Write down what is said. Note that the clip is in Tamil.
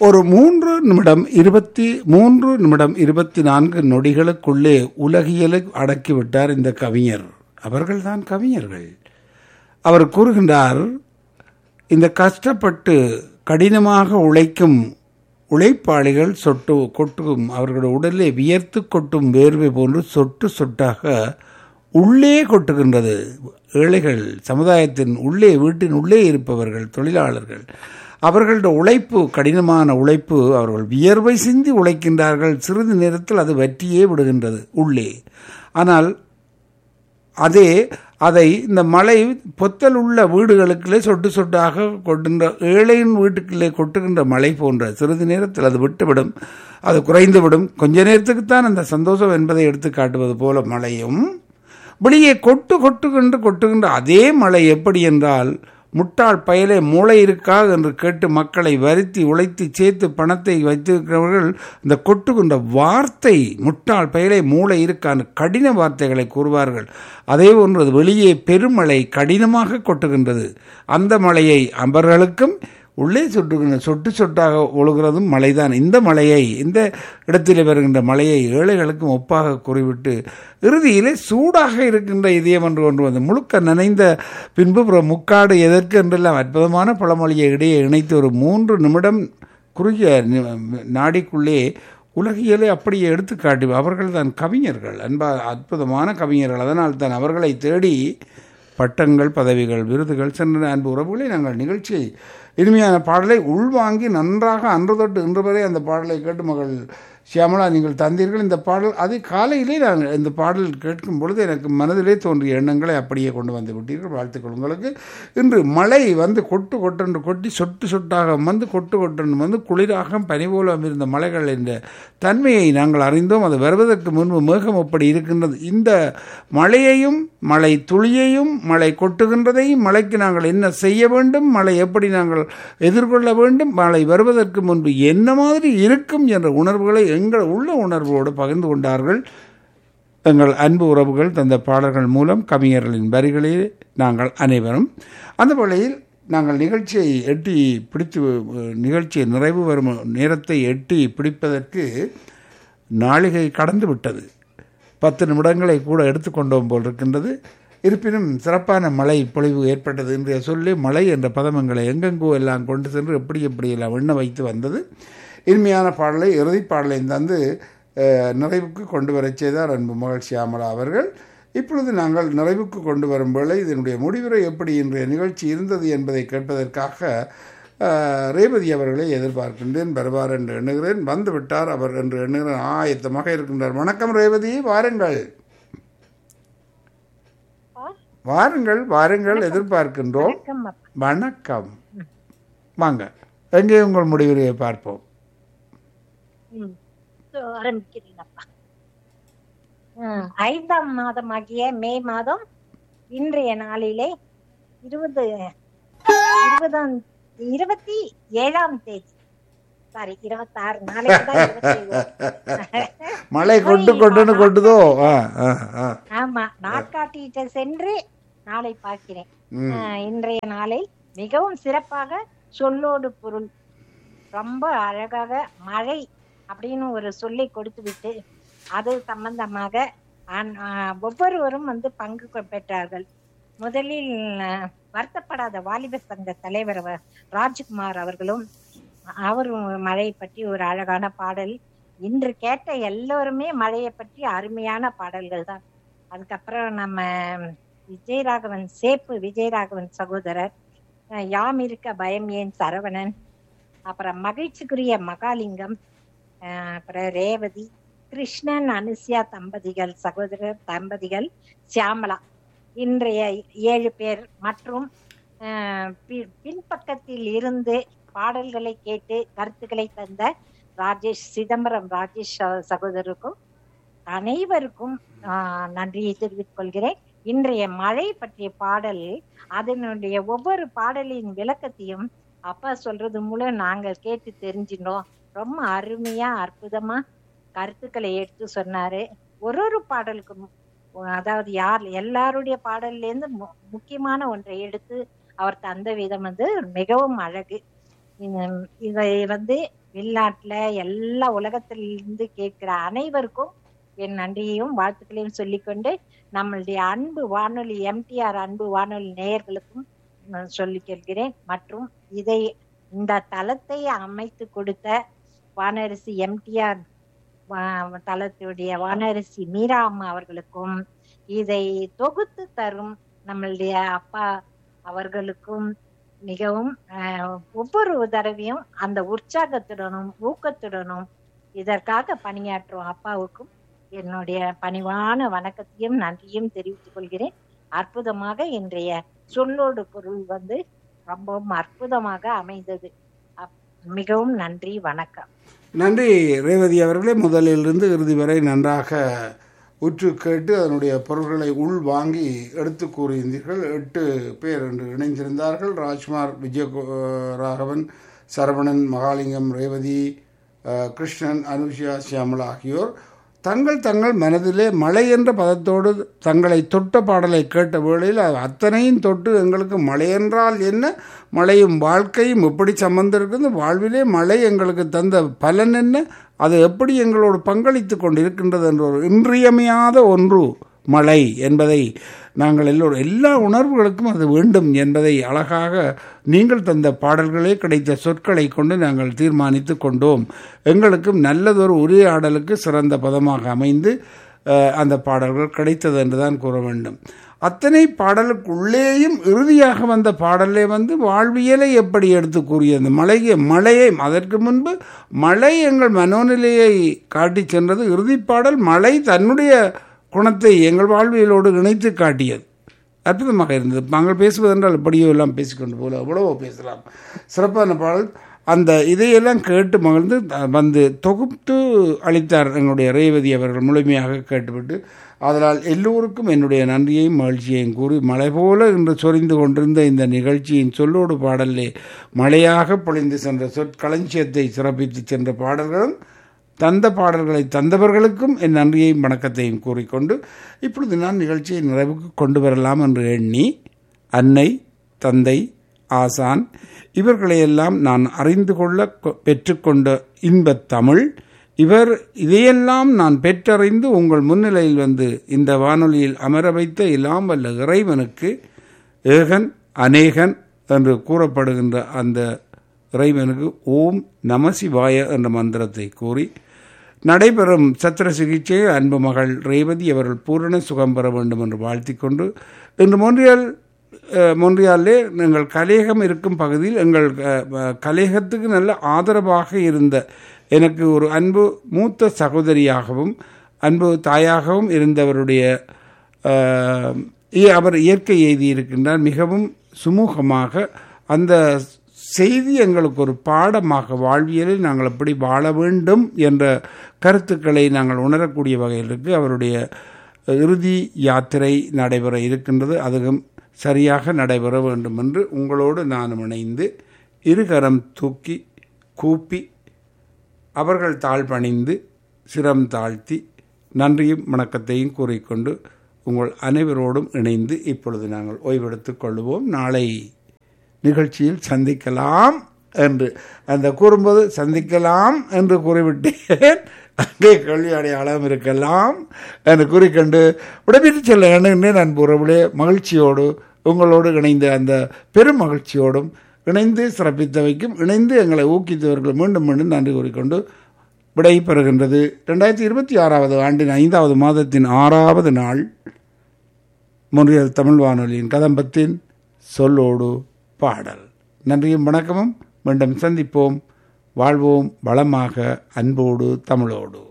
ஒரு மூன்று நிமிடம் இருபத்தி மூன்று நிமிடம் இருபத்தி நான்கு நொடிகளுக்குள்ளே உலகியலை அடக்கிவிட்டார் இந்த கவிஞர் அவர்கள்தான் கவிஞர்கள் அவர் கூறுகின்றார் இந்த கஷ்டப்பட்டு கடினமாக உழைக்கும் உழைப்பாளிகள் சொட்டு கொட்டும் அவர்களுடைய உடலை வியர்த்து கொட்டும் வேர்வை போன்று சொட்டு சொட்டாக உள்ளே கொட்டுகின்றது ஏழைகள் சமுதாயத்தின் உள்ளே வீட்டின் உள்ளே இருப்பவர்கள் தொழிலாளர்கள் அவர்களுடைய உழைப்பு கடினமான உழைப்பு அவர்கள் வியர்வை சிந்தி உழைக்கின்றார்கள் சிறிது நேரத்தில் அது வற்றியே விடுகின்றது உள்ளே ஆனால் அதே அதை இந்த மழை பொத்தல் உள்ள வீடுகளுக்குள்ளே சொட்டு சொட்டாக கொட்டுகின்ற ஏழையின் வீட்டுக்குள்ளே கொட்டுகின்ற மழை போன்ற சிறிது நேரத்தில் அது விட்டுவிடும் அது குறைந்துவிடும் கொஞ்ச நேரத்துக்குத்தான் அந்த சந்தோஷம் என்பதை எடுத்து காட்டுவது போல மழையும் வெளியே கொட்டு கொட்டுகின்ற கொட்டுகின்ற அதே மழை எப்படி என்றால் முட்டாள் பயலே மூளை இருக்கா என்று கேட்டு மக்களை வருத்தி உழைத்து சேர்த்து பணத்தை வைத்திருக்கிறவர்கள் இந்த கொட்டுகின்ற வார்த்தை முட்டாள் பயலே மூளை இருக்கான்னு கடின வார்த்தைகளை கூறுவார்கள் அதே போன்று அது வெளியே பெருமழை கடினமாக கொட்டுகின்றது அந்த மழையை அவர்களுக்கும் உள்ளே சொட்டுகின்ற சொட்டு சொட்டாக ஒழுகிறதும் மழைதான் இந்த மழையை இந்த இடத்தில் வருகின்ற மழையை ஏழைகளுக்கும் ஒப்பாக கூறிவிட்டு இறுதியிலே சூடாக இருக்கின்ற இதயம் என்று ஒன்று வந்து முழுக்க நனைந்த பின்பு பிற முக்காடு எதற்கு என்றெல்லாம் அற்புதமான பழமொழியை இடையே இணைத்து ஒரு மூன்று நிமிடம் குறுகிய நாடிக்குள்ளே உலகியலை அப்படியே எடுத்து காட்டி அவர்கள் தான் கவிஞர்கள் அன்பா அற்புதமான கவிஞர்கள் அதனால் தான் அவர்களை தேடி பட்டங்கள் பதவிகள் விருதுகள் சென்ற அன்பு உறவுகளை நாங்கள் நிகழ்ச்சியை இனிமையான பாடலை உள்வாங்கி நன்றாக அன்று தொட்டு இன்று வரை அந்த பாடலை கேட்டு மகள் சியாமலா நீங்கள் தந்தீர்கள் இந்த பாடல் அது காலையிலே நாங்கள் இந்த பாடல் கேட்கும் பொழுது எனக்கு மனதிலே தோன்றிய எண்ணங்களை அப்படியே கொண்டு வந்து விட்டீர்கள் வாழ்த்துக்கள் உங்களுக்கு இன்று மழை வந்து கொட்டு கொட்டென்று கொட்டி சொட்டு சொட்டாக வந்து கொட்டு கொட்டென்று வந்து குளிராக பனி போல இருந்த மலைகள் என்ற தன்மையை நாங்கள் அறிந்தோம் அது வருவதற்கு முன்பு மேகம் அப்படி இருக்கின்றது இந்த மழையையும் மழை துளியையும் மழை கொட்டுகின்றதையும் மழைக்கு நாங்கள் என்ன செய்ய வேண்டும் மழை எப்படி நாங்கள் எதிர்கொள்ள வேண்டும் மழை வருவதற்கு முன்பு என்ன மாதிரி இருக்கும் என்ற உணர்வுகளை எங்கள் உள்ள உணர்வோடு பகிர்ந்து கொண்டார்கள் எங்கள் அன்பு உறவுகள் தந்த பாடல்கள் மூலம் கவிஞர்களின் வரிகளில் நாங்கள் அனைவரும் அந்த வழியில் நாங்கள் நிகழ்ச்சியை எட்டி பிடித்து நிகழ்ச்சியை நிறைவு வரும் நேரத்தை எட்டி பிடிப்பதற்கு நாளிகை கடந்து விட்டது பத்து நிமிடங்களை கூட எடுத்துக்கொண்டோம் போல் இருக்கின்றது இருப்பினும் சிறப்பான மழை பொழிவு ஏற்பட்டது என்று சொல்லி மழை என்ற பதமங்களை எங்கெங்கோ எல்லாம் கொண்டு சென்று எப்படி எப்படி எல்லாம் எண்ண வைத்து வந்தது இனிமையான பாடலை இறுதி பாடலையும் தந்து நிறைவுக்கு கொண்டு வரச் செய்தார் அன்பு மகள் சியாமலா அவர்கள் இப்பொழுது நாங்கள் நிறைவுக்கு கொண்டு வரும் வேளை இதனுடைய முடிவுரை எப்படி இன்றைய நிகழ்ச்சி இருந்தது என்பதை கேட்பதற்காக ரேவதி அவர்களை எதிர்பார்க்கின்றேன் வருவார் என்று எண்ணுகிறேன் வந்து விட்டார் அவர் என்று எண்ணுகிறேன் ஆயத்தமாக இருக்கின்றார் வணக்கம் ரேவதி வாருங்கள் வாருங்கள் வாருங்கள் எதிர்பார்க்கின்றோம் வணக்கம் வாங்க எங்கே உங்கள் முடிவுரையை பார்ப்போம் ஆரம்பிக்கிறீங்கப்பா ஐந்தாம் மாதமாகிய மே மாதம் இன்றைய நாளிலே இருபது இருபதாம் இருபத்தி ஏழாம் தேதி சாரி இருபத்தாறு நாளைக்கு மழை கொண்டு கொண்டுன்னு கொண்டுதோ ஆமா நாட்காட்டிட்ட சென்று நாளை பார்க்கிறேன் இன்றைய நாளை மிகவும் சிறப்பாக சொல்லோடு பொருள் ரொம்ப அழகாக மழை அப்படின்னு ஒரு சொல்லை கொடுத்து விட்டு அது சம்பந்தமாக ஒவ்வொருவரும் வந்து பங்கு பெற்றார்கள் முதலில் வருத்தப்படாத வாலிப சங்க தலைவர் ராஜ்குமார் அவர்களும் அவரும் மழையை பற்றி ஒரு அழகான பாடல் இன்று கேட்ட எல்லோருமே மழையை பற்றி அருமையான பாடல்கள் தான் அதுக்கப்புறம் நம்ம விஜயராகவன் சேப்பு விஜயராகவன் சகோதரர் யாம் இருக்க பயம் ஏன் சரவணன் அப்புறம் மகிழ்ச்சிக்குரிய மகாலிங்கம் அப்புறம் ரேவதி கிருஷ்ணன் அனுசியா தம்பதிகள் சகோதரர் தம்பதிகள் சியாமலா இன்றைய ஏழு பேர் மற்றும் பின்பக்கத்தில் இருந்து பாடல்களை கேட்டு கருத்துக்களை தந்த ராஜேஷ் சிதம்பரம் ராஜேஷ் சகோதரருக்கும் அனைவருக்கும் நன்றியை தெரிவித்துக் கொள்கிறேன் இன்றைய மழை பற்றிய பாடல் அதனுடைய ஒவ்வொரு பாடலின் விளக்கத்தையும் அப்பா சொல்றது மூலம் நாங்கள் கேட்டு தெரிஞ்சினோம் ரொம்ப அருமையா அற்புதமா கருத்துக்களை எடுத்து சொன்னாரு ஒரு ஒரு பாடலுக்கும் அதாவது யார் எல்லாருடைய பாடல்ல இருந்து முக்கியமான ஒன்றை எடுத்து அவர் தந்த விதம் வந்து மிகவும் அழகு இந்த- இதை வந்து வெளிநாட்டுல எல்லா உலகத்திலிருந்து கேட்கிற அனைவருக்கும் என் நன்றியையும் வாழ்த்துக்களையும் சொல்லிக்கொண்டு நம்மளுடைய அன்பு வானொலி எம்டிஆர் அன்பு வானொலி நேயர்களுக்கும் நான் சொல்லிக் கொள்கிறேன் மற்றும் இதை இந்த தளத்தை அமைத்து கொடுத்த வானரசி எம்டிஆர் தளத்துடைய வானரசி மீரா அம்மா அவர்களுக்கும் இதை தொகுத்து தரும் நம்மளுடைய அப்பா அவர்களுக்கும் மிகவும் ஆஹ், ஒவ்வொரு தடவையும் அந்த உற்சாகத்துடனும் ஊக்கத்துடனும் இதற்காக பணியாற்றும் அப்பாவுக்கும் என்னுடைய பணிவான வணக்கத்தையும் நன்றியும் தெரிவித்துக் கொள்கிறேன் அற்புதமாக இன்றைய சொல்லோடு பொருள் வந்து ரொம்பவும் அற்புதமாக அமைந்தது அப்- மிகவும் நன்றி வணக்கம் நன்றி ரேவதி அவர்களே முதலிலிருந்து இறுதி வரை நன்றாக உற்று கேட்டு அதனுடைய பொருள்களை உள் வாங்கி எடுத்து கூறியிருந்தீர்கள் எட்டு பேர் என்று இணைந்திருந்தார்கள் ராஜ்குமார் விஜய ராகவன் சரவணன் மகாலிங்கம் ரேவதி அஹ், கிருஷ்ணன் அனுஷியா சியாமலா ஆகியோர் தங்கள் தங்கள் மனதிலே மழை என்ற பதத்தோடு தங்களை தொட்ட பாடலை கேட்ட வேளையில் அது அத்தனையும் தொட்டு எங்களுக்கு மழை என்றால் என்ன மழையும் வாழ்க்கையும் எப்படி சம்பந்தம் இருக்குது வாழ்விலே மழை எங்களுக்கு தந்த பலன் என்ன அது எப்படி எங்களோடு பங்களித்து கொண்டிருக்கின்றது என்ற ஒரு இன்றியமையாத ஒன்று மழை என்பதை நாங்கள் எல்லோரும் எல்லா உணர்வுகளுக்கும் அது வேண்டும் என்பதை அழகாக நீங்கள் தந்த பாடல்களே கிடைத்த சொற்களை கொண்டு நாங்கள் தீர்மானித்து கொண்டோம் எங்களுக்கும் நல்லதொரு உரையாடலுக்கு சிறந்த பதமாக அமைந்து அஹ், அந்த பாடல்கள் கிடைத்தது என்றுதான் கூற வேண்டும் அத்தனை பாடலுக்குள்ளேயும் இறுதியாக வந்த பாடலே வந்து வாழ்வியலை எப்படி எடுத்து கூறியது மழையை மழையை அதற்கு முன்பு மழை எங்கள் மனோநிலையை காட்டி சென்றது இறுதிப் பாடல் மழை தன்னுடைய குணத்தை எங்கள் வாழ்வியலோடு இணைத்து காட்டியது அற்புதமாக இருந்தது நாங்கள் பேசுவதென்றால் எப்படியோ எல்லாம் பேசிக்கொண்டு போல எவ்வளவோ பேசலாம் சிறப்பான பாடல் அந்த இதையெல்லாம் கேட்டு மகிழ்ந்து அஹ், வந்து தொகுத்து அளித்தார் எங்களுடைய ரேவதி அவர்கள் முழுமையாக கேட்டுவிட்டு அதனால் எல்லோருக்கும் என்னுடைய நன்றியையும் மகிழ்ச்சியையும் கூறி மழை போல இன்று சொரிந்து கொண்டிருந்த இந்த நிகழ்ச்சியின் சொல்லோடு பாடலே மழையாக பொழிந்து சென்ற சொற்களஞ்சியத்தை சிறப்பித்து சென்ற பாடல்களும் தந்த பாடல்களை தந்தவர்களுக்கும் என் நன்றியையும் வணக்கத்தையும் கூறிக்கொண்டு இப்பொழுது நான் நிகழ்ச்சியை நிறைவுக்கு கொண்டு வரலாம் என்று எண்ணி அன்னை தந்தை ஆசான் இவர்களையெல்லாம் நான் அறிந்து கொள்ள கொ- பெற்றுக்கொண்ட இன்பத் தமிழ் இவர் இதையெல்லாம் நான் பெற்றறிந்து உங்கள் முன்னிலையில் வந்து இந்த வானொலியில் அமர வைத்த எல்லாம் வல்ல இறைவனுக்கு ஏகன் அநேகன் என்று கூறப்படுகின்ற அந்த இறைவனுக்கு ஓம் நமசிவாய என்ற மந்திரத்தை கூறி நடைபெறும் சத்திர சிகிச்சையை அன்பு மகள் ரேவதி அவர்கள் பூரண சுகம் பெற வேண்டும் என்று வாழ்த்திக் கொண்டு இன்று மொன்றியல் அஹ், மொன்றியாலிலே எங்கள் கலையகம் இருக்கும் பகுதியில் எங்கள் அஹ், அஹ், கலையகத்துக்கு நல்ல ஆதரவாக இருந்த எனக்கு ஒரு அன்பு மூத்த சகோதரியாகவும் அன்பு தாயாகவும் இருந்தவருடைய அஹ், இ- அவர் இயற்கை எய்தி இருக்கின்றார் மிகவும் சுமூகமாக அந்த செய்தி எங்களுக்கு ஒரு பாடமாக வாழ்வியலில் நாங்கள் எப்படி வாழ வேண்டும் என்ற கருத்துக்களை நாங்கள் உணரக்கூடிய வகையில் இருக்கு அவருடைய இறுதி யாத்திரை நடைபெற இருக்கின்றது அதுவும் சரியாக நடைபெற வேண்டும் என்று உங்களோடு நானும் இணைந்து இருகரம் தூக்கி கூப்பி அவர்கள் தாழ் பணிந்து சிரம் தாழ்த்தி நன்றியும் வணக்கத்தையும் கூறிக்கொண்டு உங்கள் அனைவரோடும் இணைந்து இப்பொழுது நாங்கள் ஓய்வெடுத்துக் கொள்வோம் நாளை நிகழ்ச்சியில் சந்திக்கலாம் என்று அந்த கூறும்போது சந்திக்கலாம் என்று கூறிவிட்டேன் அங்கே கல்வி அடையாளம் இருக்கலாம் என்று கூறிக்கொண்டு விடைபெற்று செல்ல எண்ணுகின்றேன் நான் உறவுகளே மகிழ்ச்சியோடு உங்களோடு இணைந்த அந்த பெரும் மகிழ்ச்சியோடும் இணைந்து சிறப்பித்தவைக்கும் இணைந்து எங்களை ஊக்குவித்தவர்கள் மீண்டும் மீண்டும் நன்றி கூறிக்கொண்டு விடை பெறுகின்றது ரெண்டாயிரத்தி இருபத்தி ஆறாவது ஆண்டின் ஐந்தாவது மாதத்தின் ஆறாவது நாள் மொன்றியல் தமிழ் வானொலியின் கதம்பத்தின் சொல்லோடு பாடல் நன்றியும் வணக்கமும் மீண்டும் சந்திப்போம் வாழ்வோம் வளமாக அன்போடு தமிழோடு